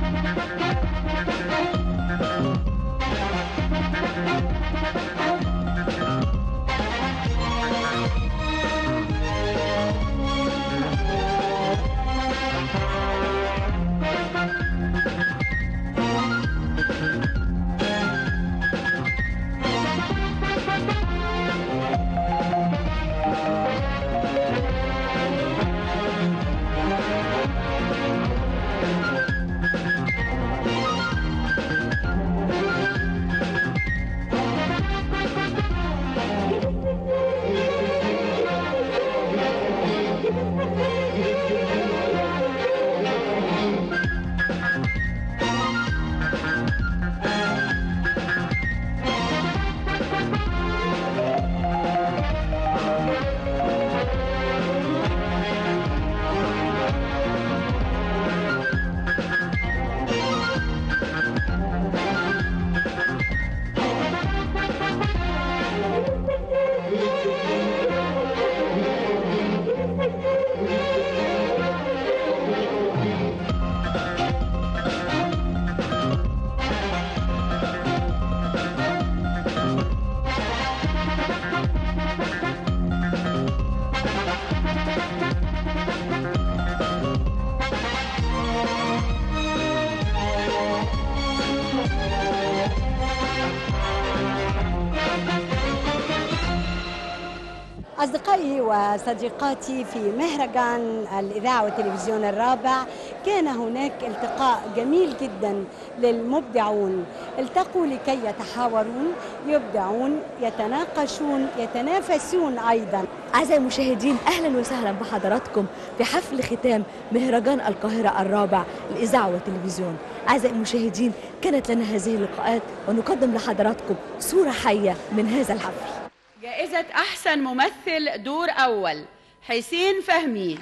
أصدقائي وصديقاتي في مهرجان الإذاعة والتلفزيون الرابع كان هناك التقاء جميل جدا للمبدعون التقوا لكي يتحاورون يبدعون يتناقشون يتنافسون أيضا أعزائي المشاهدين أهلا وسهلا بحضراتكم في حفل ختام مهرجان القاهرة الرابع الإذاعة والتلفزيون أعزائي المشاهدين كانت لنا هذه اللقاءات ونقدم لحضراتكم صورة حية من هذا الحفل جائزة أحسن ممثل دور أول حسين فهمي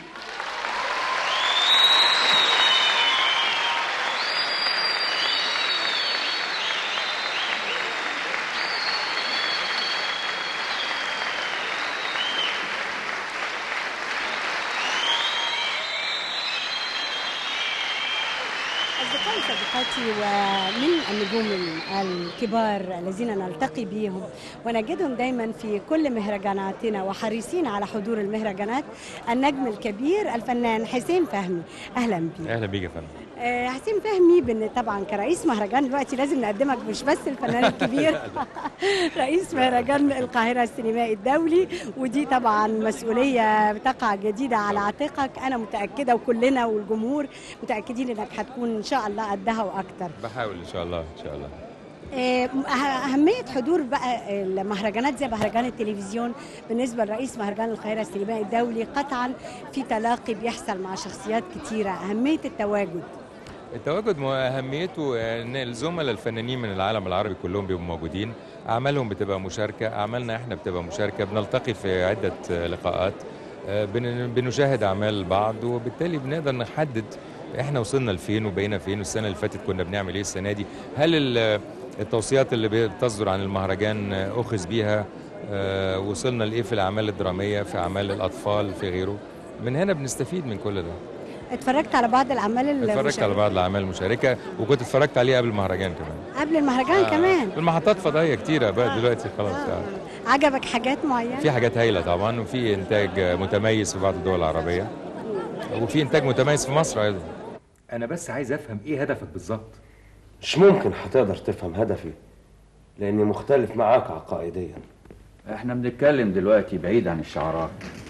أصدقائي صديقاتي ومن النجوم الكبار الذين نلتقي بهم ونجدهم دايما في كل مهرجاناتنا وحريصين على حضور المهرجانات النجم الكبير الفنان حسين فهمي أهلا بك اهلا بيك يا فندم آه، حسين فهمي بن طبعا كرئيس مهرجان دلوقتي لازم نقدمك مش بس الفنان الكبير رئيس مهرجان القاهرة السينمائي الدولي ودي طبعا مسؤولية تقع جديدة على عاتقك أنا متأكدة وكلنا والجمهور متأكدين إنك هتكون إن شاء الله قدها وأكتر بحاول ان شاء الله ان شاء الله آه، أه- أهمية حضور بقى المهرجانات زي مهرجان التلفزيون بالنسبة لرئيس مهرجان القاهرة السينمائي الدولي قطعا في تلاقي بيحصل مع شخصيات كتيرة أهمية التواجد التواجد مو- اهميته ان الزملاء الفنانين من العالم العربي كلهم بيبقوا موجودين اعمالهم بتبقى مشاركه اعمالنا احنا بتبقى مشاركه بنلتقي في عده آه، لقاءات آه، بن- بنشاهد اعمال بعض وبالتالي بنقدر نحدد احنا وصلنا لفين وبقينا فين والسنه اللي فاتت كنا بنعمل ايه السنه دي هل ال- التوصيات اللي بتصدر عن المهرجان آه، اخذ بيها آه، وصلنا لايه في الاعمال الدراميه في اعمال الاطفال في غيره من هنا بنستفيد من كل ده اتفرجت على بعض الأعمال اتفرجت على المشاركة بعض الاعمال المشاركه وكنت اتفرجت عليها قبل المهرجان كمان قبل المهرجان آه، كمان في المحطات فضائيه كتيره بقى دلوقتي خلاص آه. آه. عجبك حاجات معينة في حاجات هايله طبعا وفي انتاج متميز في بعض الدول العربيه وفي انتاج متميز في مصر ايضا انا بس عايز افهم ايه هدفك بالظبط مش ممكن هتقدر تفهم هدفي لاني مختلف معاك عقائديا احنا بنتكلم دلوقتي بعيد عن الشعارات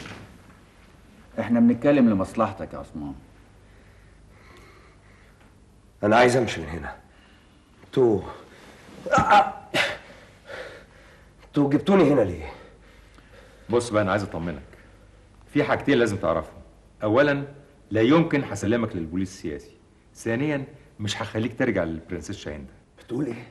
احنا بنتكلم لمصلحتك يا عثمان انا عايز امشي من هنا انتوا آه. انتوا جبتوني هنا ليه بص بقى انا عايز اطمنك في حاجتين لازم تعرفهم اولا لا يمكن هسلمك للبوليس السياسي ثانيا مش هخليك ترجع للبرنسيس شاهين ده بتقول ايه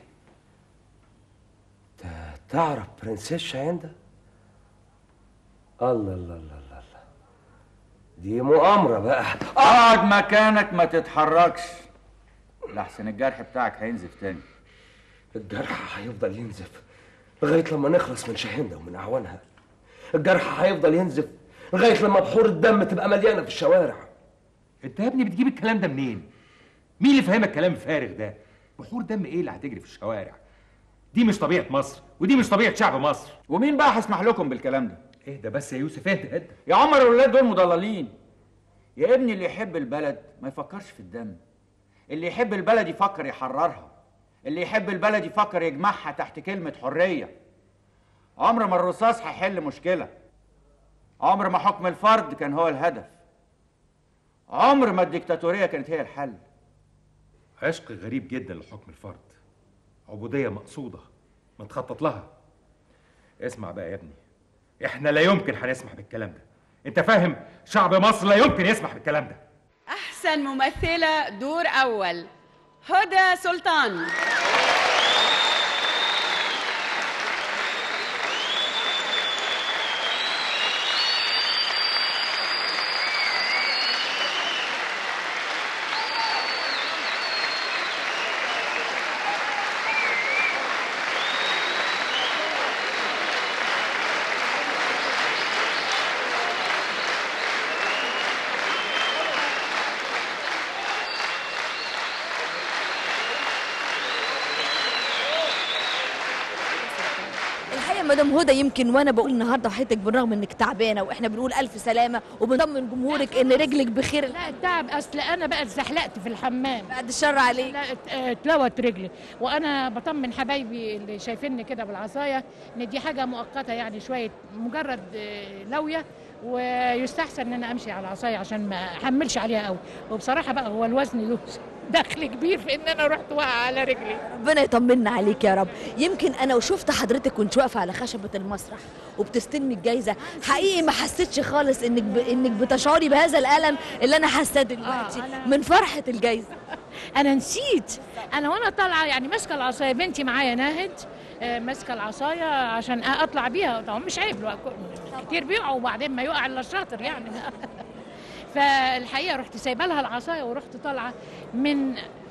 انت تعرف برنسيس شاهندة الله الله الله الله الله دي مؤامرة بقى اقعد مكانك ما تتحركش لحسن الجرح بتاعك هينزف تاني الجرح هيفضل ينزف لغاية لما نخلص من شاهندة ومن أعوانها الجرح هيفضل ينزف لغاية لما بحور الدم تبقى مليانة في الشوارع انت يا ابني بتجيب الكلام ده منين مين اللي فهمك كلام الفارغ ده بحور دم ايه اللي هتجري في الشوارع دي مش طبيعه مصر ودي مش طبيعه شعب مصر ومين بقى هيسمح لكم بالكلام ده اهدى بس يا يوسف اهدى اهدى يا عمر الولاد دول مضللين يا ابني اللي يحب البلد ما يفكرش في الدم اللي يحب البلد يفكر يحررها اللي يحب البلد يفكر يجمعها تحت كلمة حرية عمر ما الرصاص هيحل مشكلة عمر ما حكم الفرد كان هو الهدف عمر ما الديكتاتورية كانت هي الحل عشق غريب جدا لحكم الفرد عبوديه مقصوده متخطط لها اسمع بقى يا ابني احنا لا يمكن هنسمح بالكلام ده انت فاهم شعب مصر لا يمكن يسمح بالكلام ده أحسن ممثلة دور أول هدى سلطان الحقيقه مدام هدى يمكن وانا بقول النهارده وحياتك بالرغم انك تعبانه واحنا بنقول الف سلامه وبنطمن جمهورك ان رجلك بخير لا التعب اصل انا بقى اتزحلقت في الحمام بعد الشر عليك لا ات- اتلوت رجلي وانا بطمن حبايبي اللي شايفيني كده بالعصايه ان دي حاجه مؤقته يعني شويه مجرد آه، لويه ويستحسن ان انا امشي على العصايه عشان ما احملش عليها قوي وبصراحه بقى هو الوزن له دخل كبير في ان انا رحت واقعه على رجلي ربنا يطمنا عليك يا رب يمكن انا وشفت حضرتك وانت واقفه على خشبه المسرح وبتستلمي الجايزه حقيقي ما حسيتش خالص انك ب... انك بتشعري بهذا الالم اللي انا حاساه دلوقتي أنا- من فرحه الجايزه انا نسيت انا وانا طالعه يعني ماسكه العصايه بنتي معايا ناهد آه، ماسكه العصايه عشان اطلع بيها طبعا مش عيب لو أكون- كتير بيقعوا وبعدين ما يقع الا الشاطر يعني فالحقيقه رحت سايبه لها العصايه ورحت طالعه من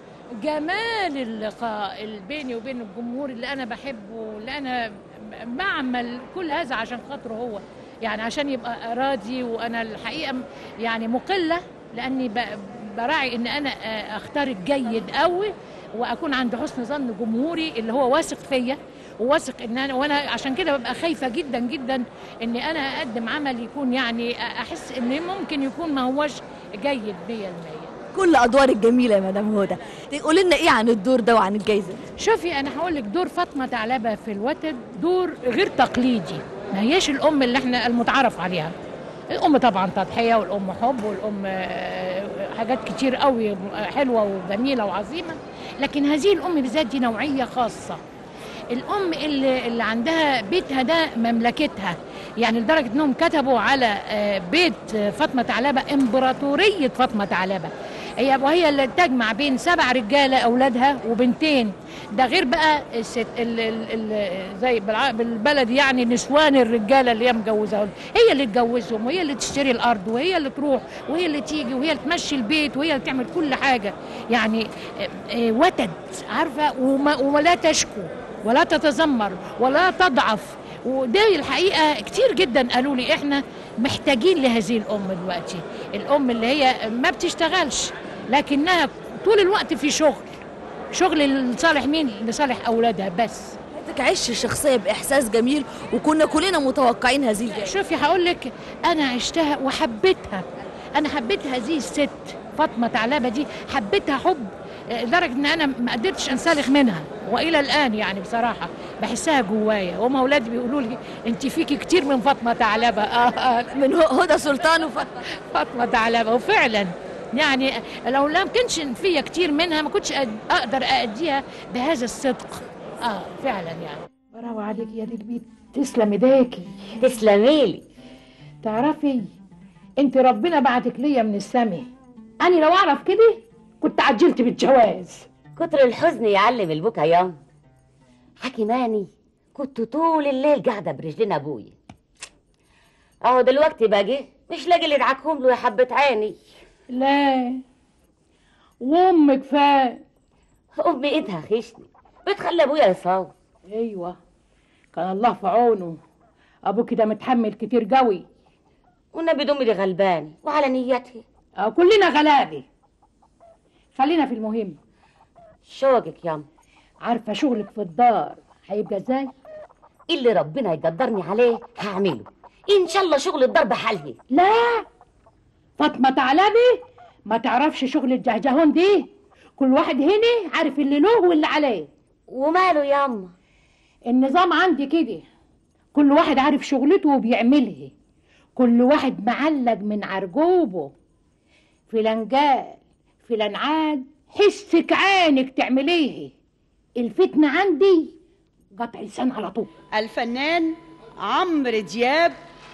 جمال اللقاء اللي بيني وبين الجمهور اللي انا بحبه اللي انا بعمل كل هذا عشان خاطره هو يعني عشان يبقى راضي وانا الحقيقه م- يعني مقله لاني ب- براعي ان انا آه، اختار الجيد قوي واكون عند حسن ظن جمهوري اللي هو واثق فيا وواثق ان انا وانا عشان كده ببقى خايفه جدا جدا ان انا اقدم عمل يكون يعني احس ان ممكن يكون ما هوش جيد 100% كل ادوارك جميله يا مدام هدى قولي لنا ايه عن الدور ده وعن الجايزه شوفي انا هقول لك دور فاطمه ثعلبه في الوتد دور غير تقليدي ما هياش الام اللي احنا المتعارف عليها الام طبعا تضحيه والام حب والام آه، حاجات كتير قوي حلوه وجميله وعظيمه لكن هذه الام بالذات دي نوعيه خاصه الام اللي, اللي عندها بيتها ده مملكتها يعني لدرجه انهم كتبوا على آه، بيت آه، فاطمه ثعلبه امبراطوريه فاطمه ثعلبه هي وهي اللي تجمع بين سبع رجاله اولادها وبنتين ده غير بقى الست ال ال ال زي بالع- بالبلد يعني نسوان الرجاله اللي هي مجوزاهم هي اللي تجوزهم وهي اللي تشتري الارض وهي اللي تروح وهي اللي تيجي وهي اللي تمشي البيت وهي اللي تعمل كل حاجه يعني آه، آه، وتد عارفه وما ولا تشكو ولا تتذمر ولا تضعف وده الحقيقه كتير جدا قالوا لي احنا محتاجين لهذه الام دلوقتي الام اللي هي ما بتشتغلش لكنها طول الوقت في شغل شغل لصالح مين لصالح اولادها بس حضرتك عشت الشخصيه باحساس جميل وكنا كلنا متوقعين هذه الجايزه شوفي هقول لك انا عشتها وحبيتها انا حبيت هذه الست فاطمه ثعلبه دي حبيتها حب آه، لدرجه ان انا ما قدرتش انسلخ منها والى الان يعني بصراحه بحسها جوايا وهم اولادي بيقولوا لي انت فيكي كتير من فاطمه ثعلبه اه اه من هدى سلطان وف... فاطمه ثعلبه وفعلا يعني لو لم كانش فيا كتير منها ما كنتش أد- اقدر ااديها بهذا الصدق اه فعلا يعني برافو عليك يا دي البيت تسلم ايديكي تسلميلي تعرفي انت ربنا بعتك ليا من السماء انا لو اعرف كده كنت عجلت بالجواز كتر الحزن يعلم البكا يوم حكيماني كنت طول الليل قاعده برجلين ابويا اهو دلوقتي باجي مش لاقي اللي ادعكهم له يا حبه عيني لا وامك فات امي ايدها خشني بتخلي ابويا يصاب ايوه كان الله في عونه ابوك ده متحمل كتير قوي والنبي دمي دي غلباني وعلى نيتي آه كلنا غلابه خلينا في المهم شوقك ياما عارفه شغلك في الدار هيبقى ازاي اللي ربنا يقدرني عليه هعمله ان شاء الله شغل الضرب حله لا فاطمه ثعلبي ما تعرفش شغل الجهجهون دي كل واحد هنا عارف اللي له واللي عليه وماله ياما النظام عندي كده كل واحد عارف شغلته وبيعملها كل واحد معلق من عرجوبه فلان قال فلان عاد حسك عينك تعمليه الفتنة عندي قطع لسان على طول الفنان عمرو دياب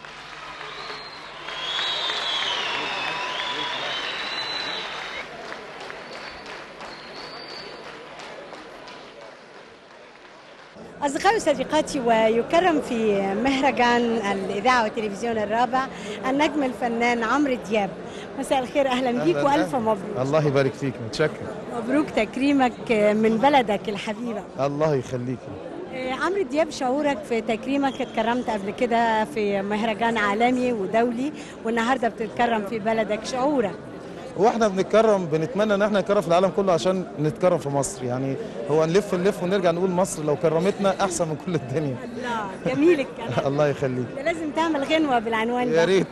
أصدقائي وصديقاتي ويكرم في مهرجان الإذاعة والتلفزيون الرابع النجم الفنان عمرو دياب مساء الخير أهلا بيك أهلاً، وألف أهلاً. مبروك الله يبارك فيك متشكر مبروك تكريمك من بلدك الحبيبة الله يخليك آه، عمرو دياب شعورك في تكريمك اتكرمت قبل كده في مهرجان عالمي ودولي والنهارده بتتكرم في بلدك شعورك واحنا بنتكرم بنتمنى ان احنا نتكرم في العالم كله عشان نتكرم في مصر يعني هو نلف نلف ونرجع نقول مصر لو كرمتنا احسن من كل الدنيا الله جميل الكلام الله يخليك ده لازم تعمل غنوة بالعنوان ده يا ريت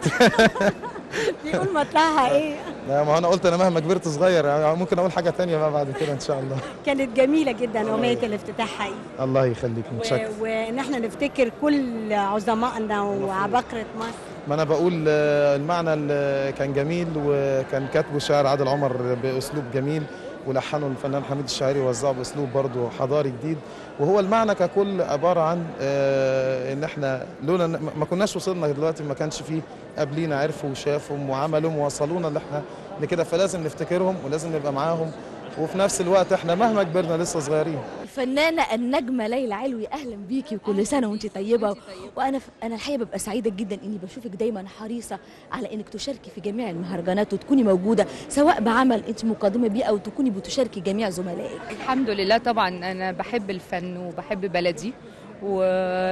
بيقول مطلعها ايه لا ما انا قلت انا مهما كبرت صغير يعني ممكن اقول حاجه تانية بقى بعد كده ان شاء الله كانت جميلة جدا أغنية الافتتاح حقيقي الله يخليك و- متشكر وان احنا نفتكر كل عظمائنا وعباقرة مصر ما انا بقول آه، المعنى اللي كان جميل وكان كاتبه شاعر عادل عمر باسلوب جميل ولحنه الفنان حميد الشاعري ووزعه باسلوب برضه حضاري جديد وهو المعنى ككل عباره عن آه، ان احنا لولا إن- ما كناش وصلنا دلوقتي ما كانش فيه قبلينا عرفوا وشافهم وعملوا ووصلونا اللي احنا لكده فلازم نفتكرهم ولازم نبقى معاهم وفي نفس الوقت احنا مهما كبرنا لسه صغيرين الفنانة النجمة ليلى علوي أهلا بيكي وكل سنة وأنت طيبة وأنا ف... أنا الحقيقة ببقى سعيدة جدا إني بشوفك دايما حريصة على إنك تشاركي في جميع المهرجانات وتكوني موجودة سواء بعمل أنت مقدمة بيه أو تكوني بتشاركي جميع زملائك الحمد لله طبعا انا بحب الفن وبحب بلدي و...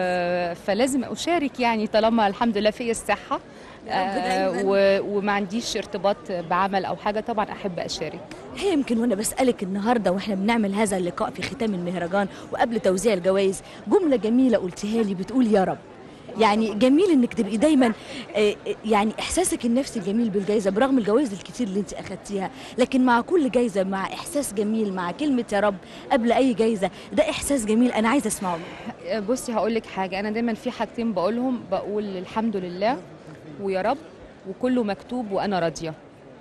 فلازم اشارك يعني طالما الحمد لله فيا الصحه آه، و... وما عنديش ارتباط بعمل او حاجه طبعا احب اشارك هي يمكن وانا بسالك النهارده واحنا بنعمل هذا اللقاء في ختام المهرجان وقبل توزيع الجوائز جمله جميله قلتها لي بتقول يا رب يعني جميل انك تبقي دايما آه، آه، يعني احساسك النفسي جميل بالجائزه برغم الجوائز الكتير اللي انت اخدتيها لكن مع كل جائزه مع احساس جميل مع كلمه يا رب قبل اي جائزه ده احساس جميل انا عايزه اسمعه منك. بصي هقول لك حاجه انا دايما في حاجتين بقولهم بقول الحمد لله ويا رب وكله مكتوب وانا راضيه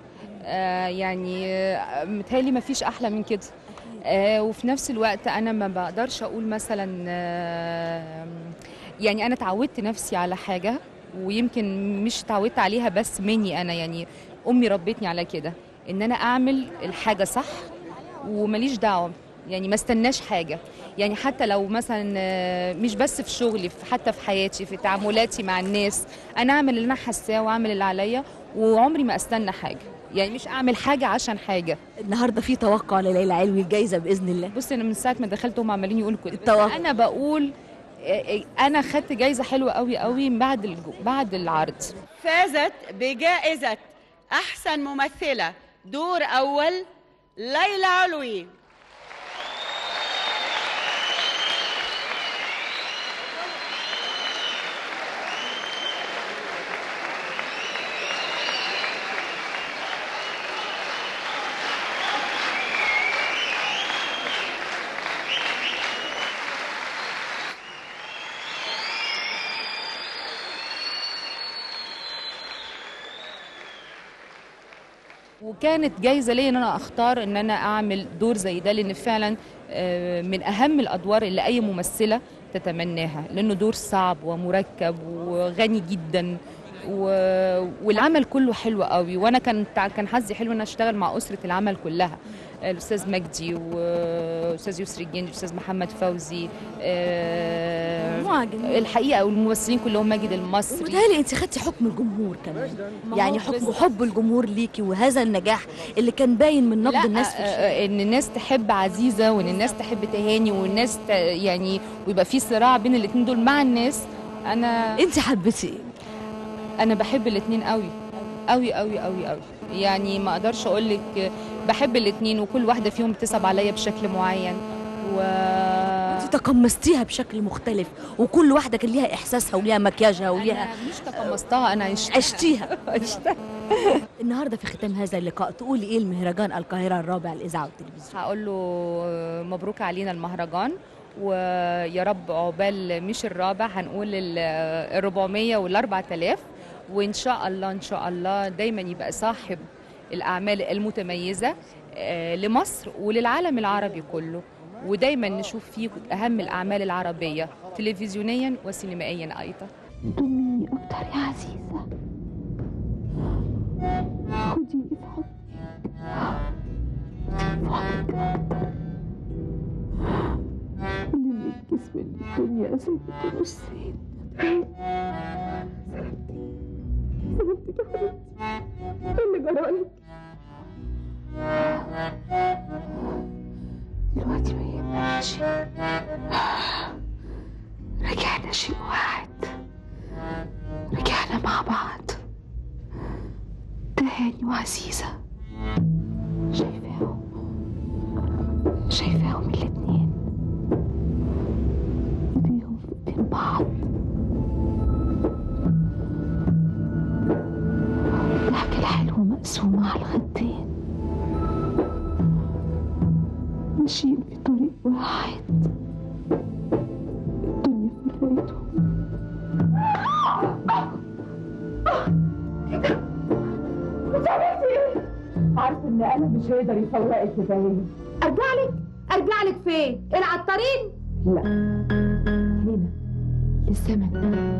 آه يعني آه، متهيألي ما فيش احلى من كده آه وفي نفس الوقت انا ما بقدرش اقول مثلا آه يعني انا اتعودت نفسي على حاجه ويمكن مش اتعودت عليها بس مني انا يعني امي ربتني على كده ان انا اعمل الحاجه صح ومليش دعوه يعني ما استناش حاجه يعني حتى لو مثلا آه، مش بس في شغلي في- حتى في حياتي في تعاملاتي مع الناس انا اعمل اللي انا حاساه واعمل اللي عليا وعمري ما استنى حاجه يعني مش اعمل حاجه عشان حاجه النهارده في توقع لليلى علوي الجايزه باذن الله بصي انا من ساعه ما دخلت هم عمالين يقولوا كده بس التوقع. انا بقول آه، آه، انا خدت جايزه حلوه قوي قوي بعد الجو بعد العرض فازت بجائزة أحسن ممثلة دور أول ليلى علوي وكانت جايزه ليا ان انا اختار ان انا اعمل دور زي ده لان فعلا آه، من اهم الادوار اللي اي ممثله تتمناها لانه دور صعب ومركب وغني جدا و... والعمل كله حلو قوي وانا كان كان حظي حلو ان أنا اشتغل مع اسره العمل كلها الاستاذ مجدي واستاذ يسري الجندي والاستاذ محمد فوزي آه، مجموعة جميلة. الحقيقه والممثلين كلهم ماجد المصري ومتهيألي انت خدتي حكم الجمهور كمان ما يعني هو حكم بس- حب الجمهور ليكي وهذا النجاح اللي كان باين من نقد لا الناس في آه، الشارع. آه، ان الناس تحب عزيزه وان الناس تحب تهاني والناس ت... يعني ويبقى في صراع بين الاثنين دول مع الناس انا انت حبيتي ايه انا بحب الاثنين قوي قوي قوي قوي قوي يعني ما اقدرش اقول لك بحب الاتنين وكل واحده فيهم بتصعب عليا بشكل معين و انت تقمصتيها بشكل مختلف وكل واحده كان ليها احساسها وليها مكياجها وليها أنا مش تقمصتها انا عشتها عشتيها عشتها النهارده في ختام هذا اللقاء تقولي ايه المهرجان القاهره الرابع للاذاعه والتلفزيون هقول له مبروك علينا المهرجان ويا رب عقبال مش الرابع هنقول ال 400 وال 4000 وان شاء الله ان شاء الله دايما يبقى صاحب الاعمال المتميزه آه، لمصر وللعالم العربي كله ودايما نشوف فيه اهم الاعمال العربيه تلفزيونيا وسينمائيا ايضا ضميني أكتر يا عزيزة خديني في حضنك في حضنك أكتر لمي الجسم اللي الدنيا قسمته نصين سلامتك سلامتك يا حبيبتي إيه اللي جرالك دلوقتي ما يهمكش رجعنا شيء واحد رجعنا مع بعض تهاني وعزيزة شايفاهم شايفاهم الاتنين ايديهم في ايدين بعض الضحكة الحلوة مقسومة على الخدين ماشيين في طريق واحد الدنيا فرقتهم عارفه ان انا مش هيقدر يفوقك يا بهية ارجع لك ارجع لك فين العطارين لا هنا للسمك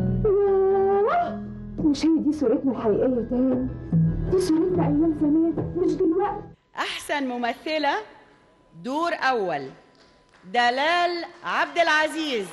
مش هي دي صورتنا الحقيقيه تاني دي صورتنا ايام زمان مش دلوقتي أحسن ممثلة دور أول دلال عبد العزيز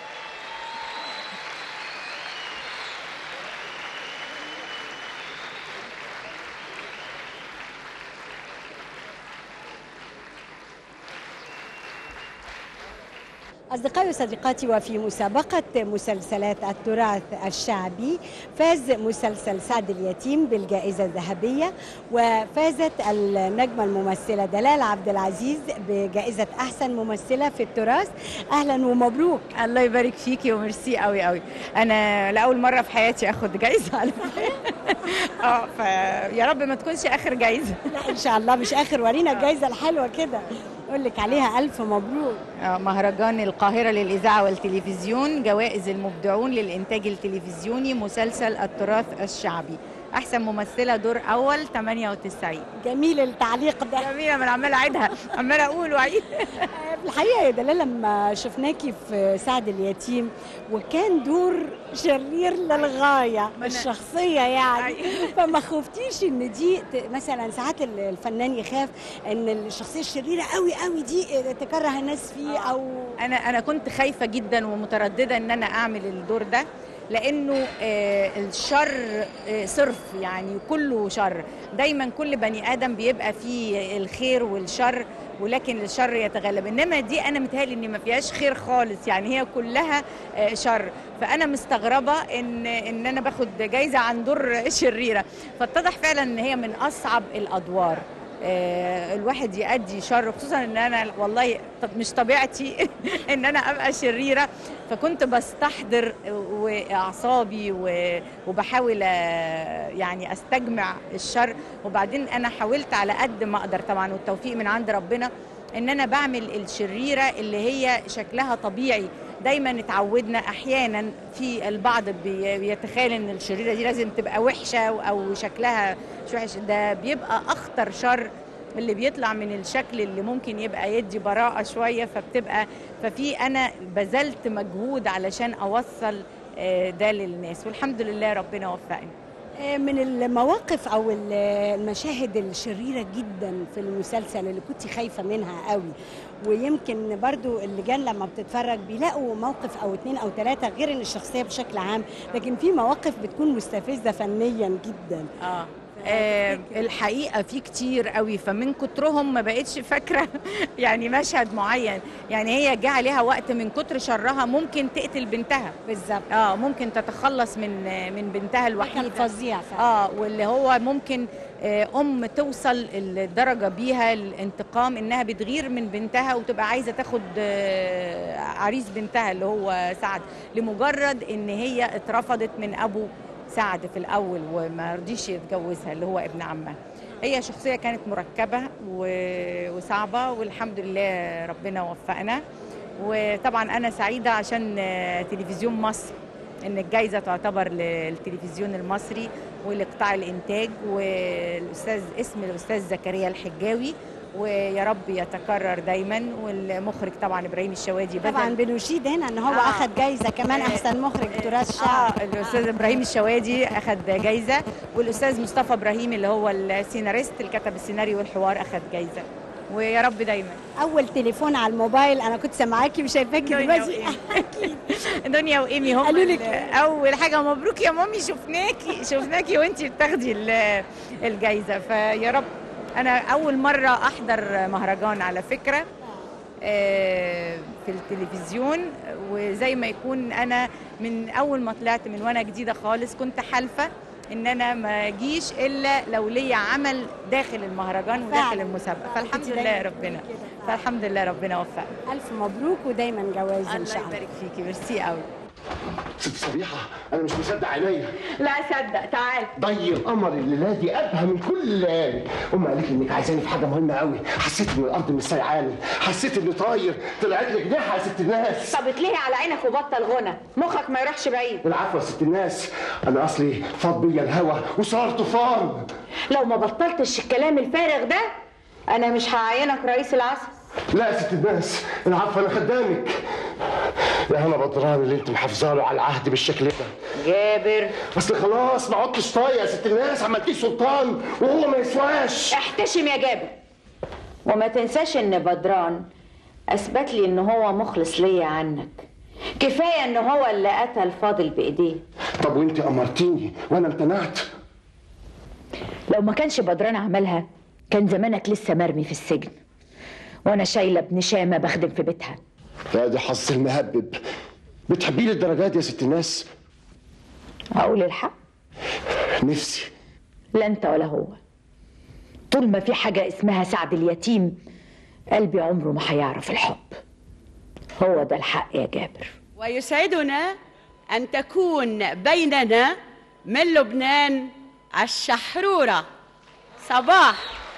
أصدقائي وصديقاتي وفي مسابقة مسلسلات التراث الشعبي فاز مسلسل سعد اليتيم بالجائزة الذهبية وفازت النجمة الممثلة دلال عبد العزيز بجائزة أحسن ممثلة في التراث أهلا ومبروك الله يبارك فيكي وميرسي قوي قوي انا لاول مره في حياتي اخد جايزه على فكره اه فيا رب ما تكونش اخر جايزه لا إن شاء الله مش آخر ورينا الجائزة الحلوة كده أقول لك عليها ألف مبروك آه، مهرجان القاهره للاذاعه والتلفزيون جوائز المبدعون للانتاج التلفزيوني مسلسل التراث الشعبي احسن ممثله دور اول 98 جميل التعليق ده جميله ما انا عماله اعيدها عماله اقول واعيد في الحقيقه يا دلال لما شفناكي في سعد اليتيم وكان دور شرير للغايه الشخصيه يعني فما خفتيش ان دي ت- مثلا ساعات ال- الفنان يخاف ان الشخصيه الشريره قوي قوي دي تكره الناس فيه او انا انا كنت خايفه جدا ومتردده ان انا اعمل الدور ده لانه آه، الشر آه، صرف يعني كله شر دايما كل بني ادم بيبقى فيه الخير والشر ولكن الشر يتغلب انما دي انا متهيألي ان ما فيهاش خير خالص يعني هي كلها آه، شر فانا مستغربه ان ان انا باخد جايزه عن دور شريره فاتضح فعلا ان هي من اصعب الادوار آه، الواحد يأدي شر خصوصا ان انا والله طب مش طبيعتي ان انا ابقى شريره فكنت بستحضر واعصابي و- وبحاول آه، يعني استجمع الشر وبعدين انا حاولت على قد ما اقدر طبعا والتوفيق من عند ربنا ان انا بعمل الشريره اللي هي شكلها طبيعي دايما اتعودنا احيانا في البعض بي- بيتخيل ان الشريره دي لازم تبقى وحشه او شكلها مش وحش ده بيبقى اخطر شر اللي بيطلع من الشكل اللي ممكن يبقى يدي براءه شويه فبتبقى ففي انا بذلت مجهود علشان اوصل آه، ده للناس والحمد لله ربنا وفقني من المواقف او ال- المشاهد الشريره جدا في المسلسل اللي كنت خايفه منها قوي ويمكن برضو اللجان لما بتتفرج بيلاقوا موقف او اتنين او تلاته غير ان الشخصيه بشكل عام لكن في مواقف بتكون مستفزه فنيا جدا اه آه الحقيقه في كتير قوي فمن كترهم ما بقتش فاكره يعني مشهد معين يعني هي جه عليها وقت من كتر شرها ممكن تقتل بنتها بالظبط اه ممكن تتخلص من من بنتها الوحيده كان فظيع فعلا. اه واللي هو ممكن آه، ام توصل الدرجه بيها الانتقام انها بتغير من بنتها وتبقى عايزه تاخد آه، عريس بنتها اللي هو سعد لمجرد ان هي اترفضت من ابو سعد في الاول وما رضيش يتجوزها اللي هو ابن عمها هي شخصيه كانت مركبه و- وصعبه والحمد لله ربنا وفقنا وطبعا انا سعيده عشان آه، تلفزيون مصر ان الجائزه تعتبر للتلفزيون المصري ولقطاع الانتاج والاستاذ اسم الاستاذ زكريا الحجاوي ويا رب يتكرر دايما والمخرج طبعا ابراهيم الشوادي بدل طبعا بنشيد هنا ان هو آه. اخذ جايزه كمان احسن مخرج تراث شعب اه الاستاذ ابراهيم الشوادي اخذ جايزه والاستاذ مصطفى ابراهيم اللي هو السيناريست اللي كتب السيناريو والحوار اخذ جايزه ويا رب دايما اول تليفون على الموبايل انا كنت سامعاكي وشايفاكي دنيا دلوقتي دنيا وايمي هم قالوا لك ال- اول حاجه مبروك يا مامي شفناكي شفناكي وانتي بتاخدي ال- الجايزه فيا رب انا اول مره احضر مهرجان على فكره آه، في التلفزيون وزي ما يكون انا من اول ما طلعت من وانا جديده خالص كنت حالفه ان انا ما اجيش الا لو ليا عمل داخل المهرجان وداخل فعلاً. المسابقه فالحمد كنت لله دايماً ربنا فالحمد لله ربنا وفقنا الف مبروك ودايما جواز ان الله شاء الله يبارك فيكي ميرسي قوي ست صبيحة أنا مش مصدق عينيا لا صدق تعال ضي القمر الليلة دي أبهى من كل الليالي أمي قالت لي إنك عايزاني في حاجة مهمة قوي حسيت إن الأرض مش سايعاني حسيت إني طاير طلعت لي جناحة يا ست الناس طب اتلهي على عينك وبطل غنى مخك ما يروحش بعيد العفو يا ست الناس أنا أصلي فاض بيا الهوا وصار طوفان لو ما بطلتش الكلام الفارغ ده انا مش هعينك رئيس العسل لا يا ست الناس العفو أنا خدامك يا هنا بدران اللي أنت محافظة له على العهد بالشكل ده جابر أصل خلاص ما عدتش طايق يا ست الناس عملتيه سلطان وهو ما يسواش احتشم يا جابر وما تنساش ان بدران اثبت لي ان هو مخلص ليا عنك كفايه ان هو اللي قتل فاضل بايديه طب وأنت أمرتيني وأنا امتنعت لو ما كانش بدران عملها كان زمانك لسه مرمي في السجن وانا شايله ابن شامه بخدم في بيتها لا دي حظ المهبب بتحبيه للدرجات دي يا ست الناس اقول الحق نفسي لا انت ولا هو طول ما في حاجه اسمها سعد اليتيم قلبي عمره ما هيعرف الحب هو ده الحق يا جابر ويسعدنا أن تكون بيننا من لبنان الشحرورة صباح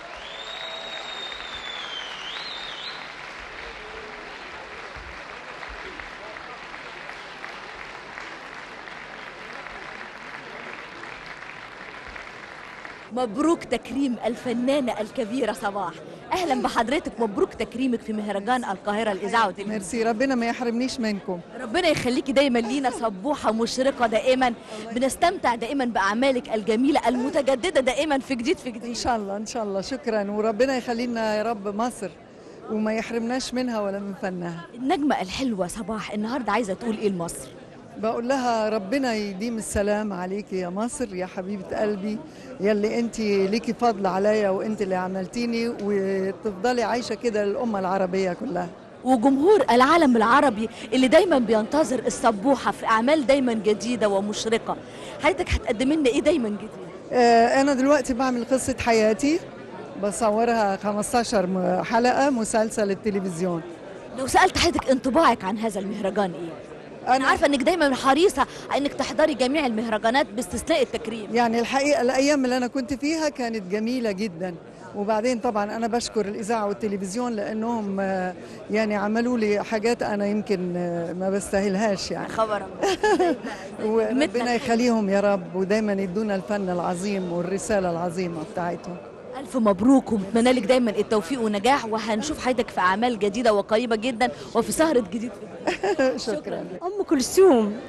مبروك تكريم الفنانة الكبيرة صباح أهلا بحضرتك مبروك تكريمك في مهرجان القاهرة الإذاعة والتلفزيون ميرسي ربنا ما يحرمنيش منكم ربنا يخليكي دايما لينا صبوحة مشرقة دائما بنستمتع دائما بأعمالك الجميلة المتجددة دائما في جديد في جديد ان شاء الله ان شاء الله شكرا وربنا يخلي لنا يا رب مصر وما يحرمناش منها ولا من فنها النجمة الحلوة صباح النهاردة عايزة تقول إيه لمصر بقول لها ربنا يديم السلام عليكي يا مصر يا حبيبة قلبي يلي انت ليكي فضل عليا وانت اللي عملتيني وتفضلي عايشة كده للأمة العربية كلها وجمهور العالم العربي اللي دايما بينتظر السبوحة في أعمال دايما جديدة ومشرقة حضرتك هتقدم لنا إيه دايما جديد آه، أنا دلوقتي بعمل قصة حياتي بصورها 15 م- حلقة مسلسل التلفزيون لو سألت حضرتك انطباعك عن هذا المهرجان إيه؟ أنا عارفة إنك دايما حريصة إنك تحضري جميع المهرجانات باستثناء التكريم يعني الحقيقة الأيام اللي أنا كنت فيها كانت جميلة جدا وبعدين طبعا أنا بشكر الإذاعة والتلفزيون لأنهم آه، يعني عملوا لي حاجات أنا يمكن آه، ما بستاهلهاش يعني خبر وربنا يخليهم يا رب ودايما يدونا الفن العظيم والرسالة العظيمة بتاعتهم ألف مبروك وبتمنى لك دايما التوفيق ونجاح وهنشوف حضرتك في أعمال جديدة وقريبة جدا وفي سهرة جديد شكرا ام كلثوم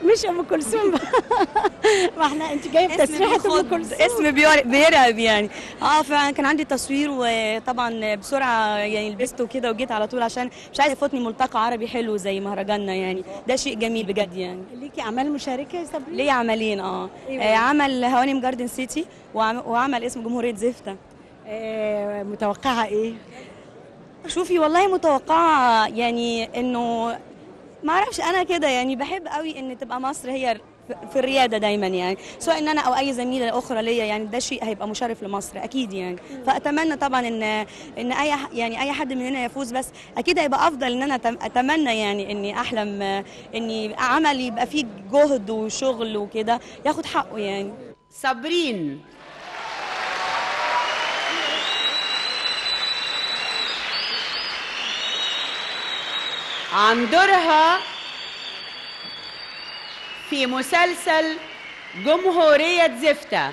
مش ام كلثوم ما احنا انت جايه اسم بتسريحه ام بيخض، كلثوم اسم بير- بيرعب يعني اه فعلا كان عندي تصوير وطبعا بسرعه يعني لبست وكده وجيت على طول عشان مش عايزه يفوتني ملتقى عربي حلو زي مهرجاننا يعني ده شيء جميل بجد يعني ليكي اعمال مشاركه يا صبري ليا عملين اه, أيوة. آه عمل هوانم جاردن سيتي وعم- وعمل اسمه جمهوريه زفته آه متوقعه ايه شوفي والله متوقعه يعني انه ما اعرفش انا كده يعني بحب قوي ان تبقى مصر هي في الرياده دايما يعني سواء ان انا او اي زميله اخرى ليا يعني ده شيء هيبقى مشرف لمصر اكيد يعني فاتمنى طبعا ان ان اي ح- يعني اي حد مننا يفوز بس اكيد هيبقى افضل ان انا أتم- اتمنى يعني اني احلم آه، اني عمل يبقى فيه جهد وشغل وكده ياخد حقه يعني صابرين عن دورها في مسلسل جمهورية زفتة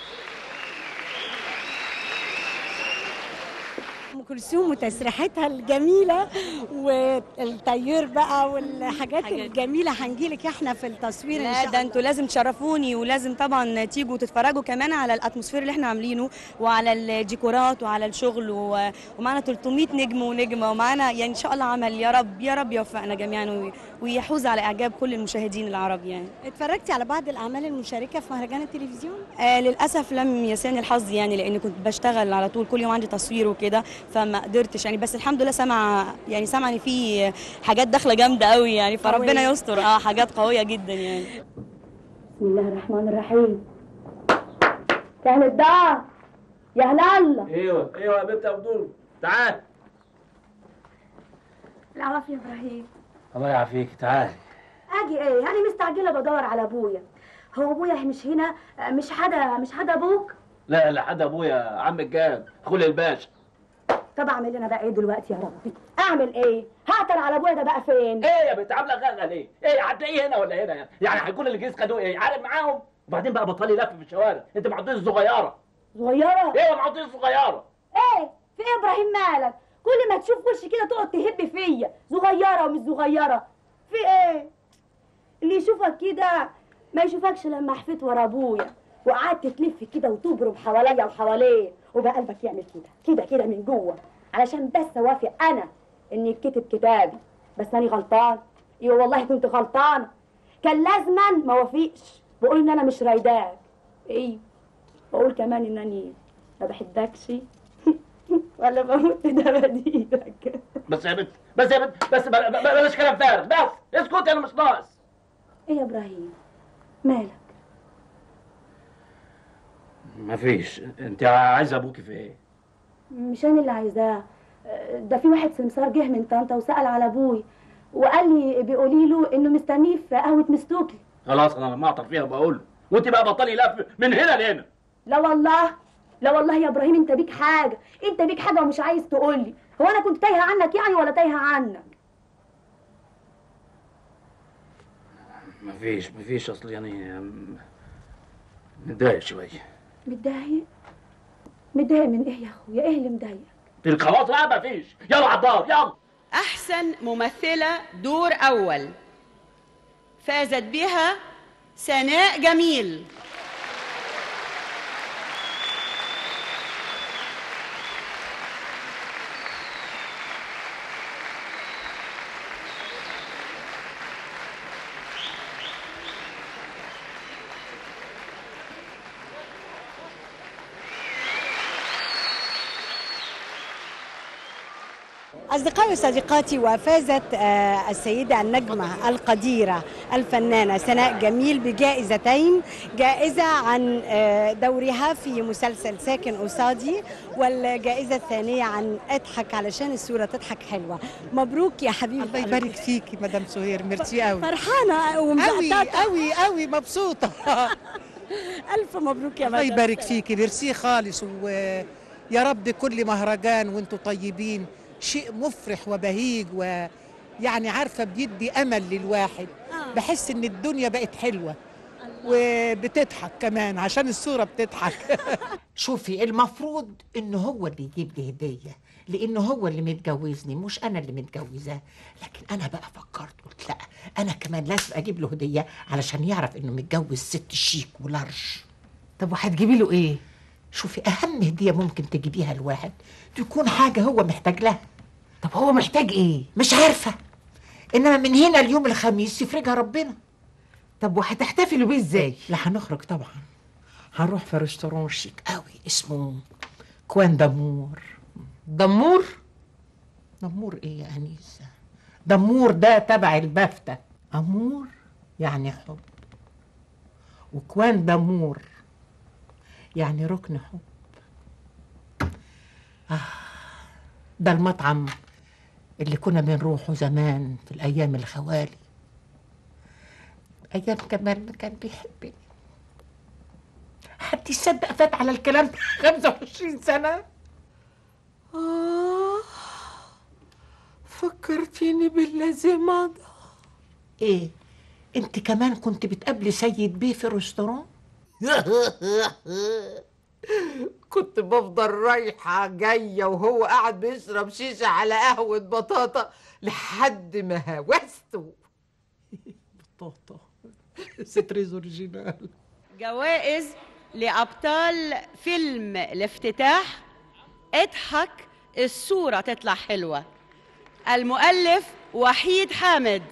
ام كلثوم وتسريحتها الجميله والتيور بقى والحاجات الجميله هنجيلك احنا في التصوير ان لا شاء ده الله انتوا لازم تشرفوني ولازم طبعا تيجوا تتفرجوا كمان على الاتموسفير اللي احنا عاملينه وعلى الديكورات وعلى الشغل و... ومعنا 300 نجم ونجمه ومعنا يعني ان شاء الله عمل يا رب يا رب يوفقنا جميعا وي- ويحوز على اعجاب كل المشاهدين العرب يعني اتفرجتي على بعض الاعمال المشاركه في مهرجان التلفزيون آه للاسف لم يسعني الحظ يعني لان كنت بشتغل على طول كل يوم عندي تصوير وكده فما قدرتش يعني بس الحمد لله سمع يعني سمع ان في حاجات داخله جامده قوي يعني فربنا قوية. يستر اه حاجات قويه جدا يعني بسم الله الرحمن الرحيم يا اهل الدار يا اهل الله ايوه ايوه يا بنت عبدول تعال العوافي يا ابراهيم الله يعافيك تعال اجي ايه انا مستعجله بدور على ابويا هو ابويا مش هنا مش حدا مش حدا ابوك لا لا حد ابويا عم الجاب خل الباشا طب اعمل انا بقى ايه دلوقتي يا ربي اعمل ايه هقتل على ابويا ده بقى فين ايه يا بنت عامله غغه ليه؟ ايه هتلاقيه هنا ولا هنا يعني؟ يعني هيكون اللي جيز خدوه ايه؟ عارف معاهم؟ وبعدين بقى بطلي لف في الشوارع، انت معضيه الصغيره. صغيره ايه معضيه الصغيره؟ ايه في ايه يا ابراهيم مالك كل ما تشوف وشي كده تقعد تهب فيا صغيره ومش صغيره في ايه اللي يشوفك كده ما يشوفكش لما حفيت ورا ابويا وقعدت تلف كده وتبرم حواليا وحواليه وبقى قلبك يعمل كده كده كده من جوه علشان بس اوافق انا اني يتكتب كتابي بس انا غلطان ايوه والله كنت غلطانه كان لازما ما وافقش بقول ان انا مش رايداك ايه بقول كمان انني ما بحبكش ولا بموت ده بديلك بس يا بنت بس يا بنت بس بل- بل- بلاش كلام فارغ بس اسكتي انا مش ناقص. ايه يا ابراهيم مالك مفيش انت عايزه ابوكي في ايه؟ مش انا اللي عايزاه ده في واحد سمسار جه من طنطا وسأل على ابوي وقال لي بيقولي له انه مستنيه في قهوه مستوكي خلاص انا لما اعطر فيها بقول له وانت بقى بطلي لف من هنا لهنا. لا والله لا والله يا ابراهيم انت بيك حاجه انت بيك حاجه ومش عايز تقول لي هو انا كنت تايهه عنك يعني ولا تايهه عنك مفيش مفيش اصل يعني أم، متضايق شويه. متضايق متضايق من ايه يا اخويا ايه اللي مضايق قلت خلاص بقى مفيش يلا على الدار يلا أحسن ممثلة دور أول فازت بها سناء جميل أصدقائي وصديقاتي وفازت آه، السيدة النجمة القديرة الفنانة سناء جميل بجائزتين جائزة عن آه، دورها في مسلسل ساكن قصادي والجائزة الثانية عن اضحك علشان الصورة تضحك حلوة مبروك يا حبيبي الله يبارك فيكي مدام سهير ميرسي قوي فرحانة ومزقططة قوي قوي قوي مبسوطة ألف مبروك يا الله مدام يبارك فيكي ميرسي خالص ويا رب كل مهرجان وانتم طيبين شيء مفرح وبهيج ويعني عارفة بيدي أمل للواحد بحس إن الدنيا بقت حلوة وبتضحك كمان عشان الصوره بتضحك شوفي المفروض انه هو اللي يجيب لي هديه لانه هو اللي متجوزني مش انا اللي متجوزاه لكن انا بقى فكرت قلت لا انا كمان لازم اجيب له هديه علشان يعرف انه متجوز ست شيك ولارج طب وهتجيبي له ايه شوفي اهم هديه ممكن تجيبيها لواحد تكون حاجه هو محتاج لها طب هو محتاج ايه مش عارفه انما من هنا اليوم الخميس يفرجها ربنا طب وهتحتفلوا بيه ازاي لا هنخرج طبعا هنروح في ريستوران شيك قوي اسمه كوان دامور دمور دمور ايه يا انيسه دمور ده تبع البفتة امور يعني حب وكوان دامور يعني ركن حب آه ده المطعم اللي كنا بنروحه زمان في الايام الخوالي ايام كمان ما كان بيحبني حد يصدق فات على الكلام ده 25 سنه آه فكرتيني بالذي مضى ايه انت كمان كنت بتقابلي سيد بيه في الريستوران كنت بفضل رايحة جاية وهو قاعد بيشرب شيشة على قهوة بطاطا لحد ما هوسته بطاطا ستريز اوريجينال جوائز لأبطال فيلم الافتتاح اضحك الصورة تطلع حلوة المؤلف وحيد حامد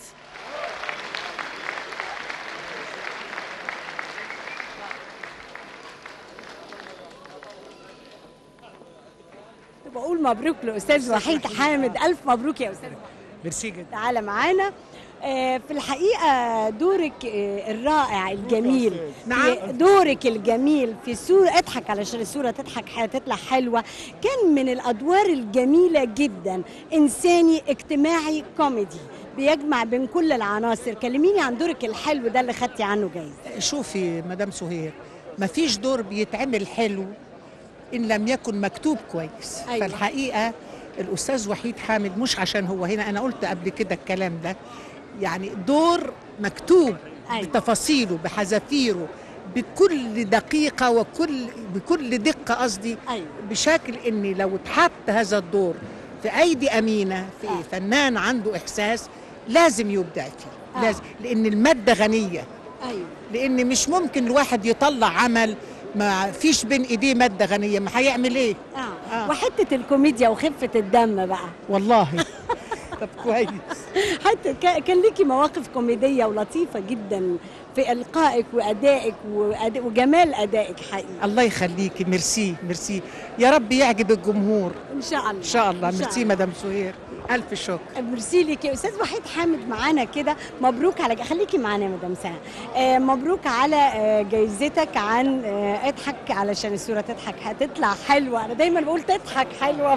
بقول مبروك لاستاذ وحيد حامد الف مبروك يا استاذ ميرسي جدا تعالى معانا آه، في الحقيقة دورك آه، الرائع الجميل نعم. في دورك الجميل في الصورة اضحك علشان الصورة تضحك ح- تطلع حلوة كان من الأدوار الجميلة جدا إنساني اجتماعي كوميدي بيجمع بين كل العناصر كلميني عن دورك الحلو ده اللي خدتي عنه جايزة شوفي مدام سهير مفيش دور بيتعمل حلو ان لم يكن مكتوب كويس أيوة. أيوة. فالحقيقه الاستاذ وحيد حامد مش عشان هو هنا انا قلت قبل كده الكلام ده يعني دور مكتوب أيوة. بتفاصيله بحذافيره بكل دقيقه وكل بكل دقه قصدي أيوة. بشكل ان لو اتحط هذا الدور في ايدي امينه في آه. فنان عنده احساس لازم يبدع فيه آه. لازم لان الماده غنيه أيوة لان مش ممكن الواحد يطلع عمل ما فيش بين ايديه ماده غنيه ما هيعمل ايه آه. آه. وحتة الكوميديا وخفة الدم بقى والله طب كويس حتى كا- كان ليكي مواقف كوميدية ولطيفة جدا في إلقائك وأدائك وأد- وجمال أدائك حقيقي الله يخليكي ميرسي ميرسي يا رب يعجب الجمهور إن شاء الله ان شاء الله إن شاء ميرسي الله. مدام سهير الف شكر ميرسي ليكي يا استاذ وحيد حامد معانا كده مبروك على خليكي معانا يا مدام سهى آه مبروك على آه جايزتك عن آه اضحك علشان الصوره تضحك هتطلع حلوه انا دايما بقول تضحك حلوه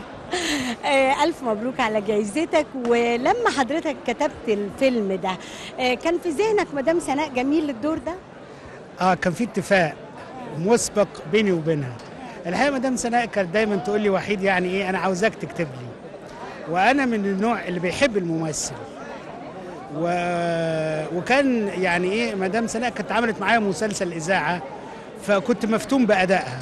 آه الف مبروك على جايزتك ولما حضرتك كتبت الفيلم ده آه كان في ذهنك مدام سناء جميل للدور ده اه كان في اتفاق مسبق بيني وبينها الحقيقه مدام سناء كانت دايما تقول لي وحيد يعني ايه انا عاوزاك تكتب لي وانا من النوع اللي بيحب الممثل و... وكان يعني ايه مدام سناء كانت عملت معايا مسلسل اذاعه فكنت مفتون بادائها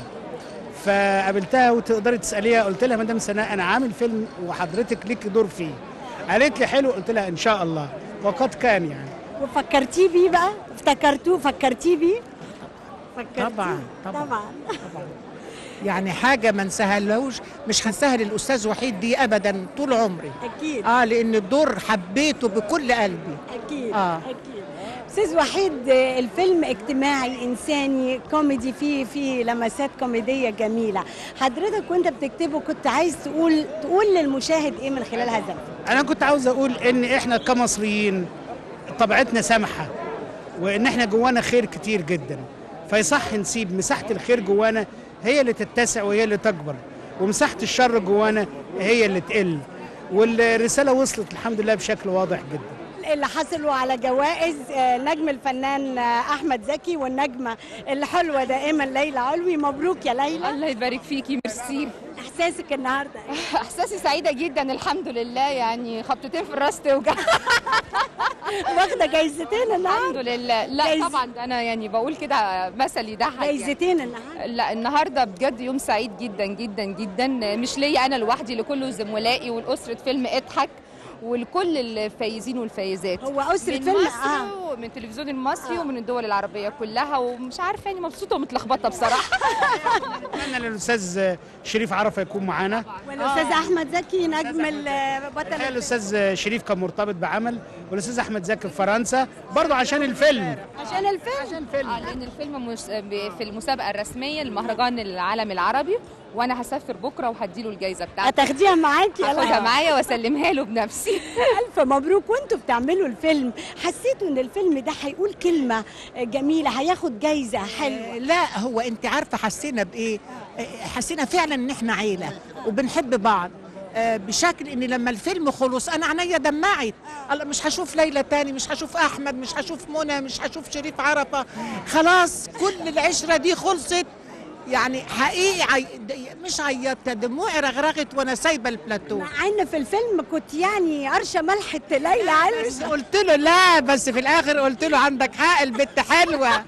فقابلتها وتقدري تساليها قلت لها مدام سناء انا عامل فيلم وحضرتك ليك دور فيه قالت لي حلو قلت لها ان شاء الله وقد كان يعني وفكرتيه بيه بقى افتكرتوه فكرتيه بيه فكرتيه طبعا طبعا طبعا يعني حاجه ما نسهلهوش مش هنسهل الاستاذ وحيد دي ابدا طول عمري اكيد اه لان الدور حبيته بكل قلبي اكيد آه. اكيد استاذ وحيد آه، الفيلم اجتماعي انساني كوميدي فيه فيه لمسات كوميديه جميله حضرتك وانت بتكتبه كنت عايز تقول تقول للمشاهد ايه من خلال هذا الفيلم انا كنت عاوز اقول ان احنا كمصريين طبيعتنا سامحه وان احنا جوانا خير كتير جدا فيصح نسيب مساحه الخير جوانا هي اللي تتسع وهي اللي تكبر ومساحه الشر جوانا هي اللي تقل والرساله وصلت الحمد لله بشكل واضح جدا اللي حصلوا على جوائز آه، نجم الفنان آه، احمد زكي والنجمه الحلوه دائما ليلى علوي مبروك يا ليلى الله يبارك فيكي ميرسي احساسك النهارده احساسي سعيده جدا الحمد لله يعني خبطتين في الراس توجع واخده جايزتين النهارده الحمد لله لا جايزة. طبعا ده انا يعني بقول كده مثل يضحك يعني. جايزتين النهارده لا النهارده بجد يوم سعيد جدا جدا جدا مش ليا انا لوحدي لكل زملائي والاسره فيلم اضحك ولكل الفايزين والفايزات هو أسرة من فيلم- مصر آه. ومن التلفزيون المصري ومن الدول العربيه كلها ومش عارفه يعني مبسوطه ومتلخبطه بصراحه اتمنى ان الاستاذ شريف عرفه يكون معانا والاستاذ احمد زكي نجم البطل الحقيقة الاستاذ شريف كان مرتبط بعمل والاستاذ احمد زكي في فرنسا برضه عشان الفيلم عشان الفيلم عشان الفيلم آه لان الفيلم مش ب- في المسابقه الرسميه لمهرجان العالم العربي وانا هسافر بكره وهديله الجائزه بتاعتي هتاخديها معاكي يلا. هاخدها معايا واسلمها له بنفسي الف مبروك وانتوا بتعملوا الفيلم حسيتوا ان الفيلم ده هيقول كلمه جميله هياخد جايزه حلوه لا هو انت عارفه حسينا بايه آه، حسينا فعلا ان احنا عيله وبنحب بعض آه، بشكل ان لما الفيلم خلص انا عينيا دمعت الله مش هشوف ليلى تاني مش هشوف احمد مش هشوف منى مش هشوف شريف عرفه خلاص كل العشره دي خلصت يعني حقيقي عي... د- مش عيطت دموعي رغرغت وانا سايبه البلاتو مع ان في الفيلم كنت يعني قرشه ملحه ليلى علوي بس قلت له لا بس في الاخر قلت له عندك حق البت حلوه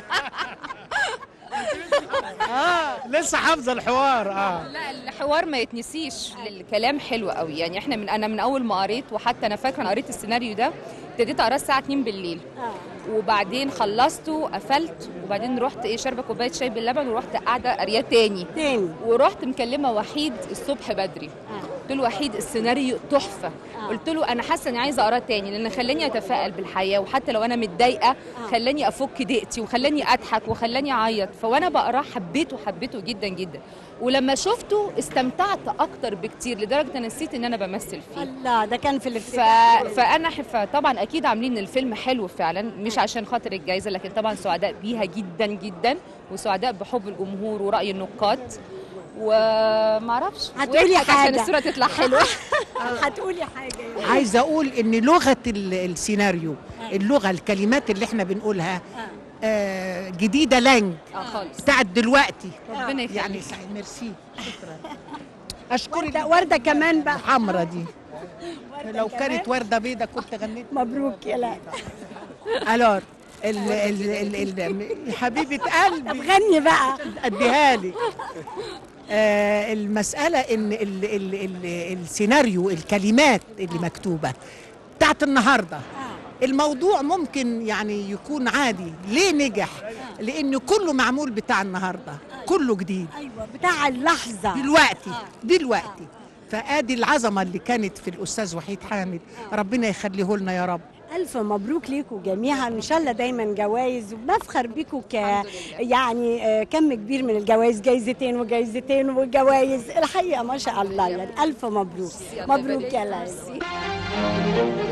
اه لسه حافظه الحوار اه لا الحوار ما يتنسيش الكلام حلو قوي يعني احنا من انا من اول ما قريت وحتى انا فاكره انا قريت السيناريو ده ابتديت اقراه الساعه 2 بالليل وبعدين خلصته قفلت وبعدين رحت ايه شاربه كوبايه شاي باللبن ورحت قاعده قاريه تاني تاني ورحت مكلمه وحيد الصبح بدري قلت له وحيد السيناريو تحفه قلت له انا حاسه اني عايزه اقراه تاني لان خلاني اتفائل بالحياه وحتى لو انا متضايقه خلاني افك ضيقتي وخلاني اضحك وخلاني اعيط فوانا بقراه حبيته حبيته جدا جدا ولما شفته استمتعت اكتر بكتير لدرجه ان نسيت ان انا بمثل فيه الله ده كان في ف... الافتتاح فانا حف... طبعا اكيد عاملين الفيلم حلو فعلا مش عشان خاطر الجائزه لكن طبعا سعداء بيها جدا جدا وسعداء بحب الجمهور وراي النقاد ومعرفش هتقولي واضحك عشان حاجة. الصوره تطلع حلوه هتقولي حاجه عايزه اقول ان لغه ال- السيناريو اللغه الكلمات اللي احنا بنقولها آه جديده لانج اه خالص بتاعت دلوقتي ربنا يخليك. يعني سعيد ميرسي شكرا اشكرك ورده ورده كمان بقى الحمرا دي لو كمان. كانت ورده بيضه كنت غنيت مبروك يا لا الور ال ال ال ال يا حبيبه قلبي طب غني بقى اديها لي آه المساله ان ال ال ال السيناريو الكلمات اللي مكتوبه بتاعت النهارده الموضوع ممكن يعني يكون عادي ليه نجح لان كله معمول بتاع النهارده كله جديد ايوه بتاع اللحظه دلوقتي دلوقتي فادي العظمه اللي كانت في الاستاذ وحيد حامد ربنا يخليه لنا يا رب ألف مبروك ليكم جميعا إن شاء الله دايما جوائز وبنفخر بيكم ك يعني آه، كم كبير من الجوائز جايزتين وجايزتين وجوائز الحقيقة ما شاء الله يعني ألف مبروك مبروك يا ليلى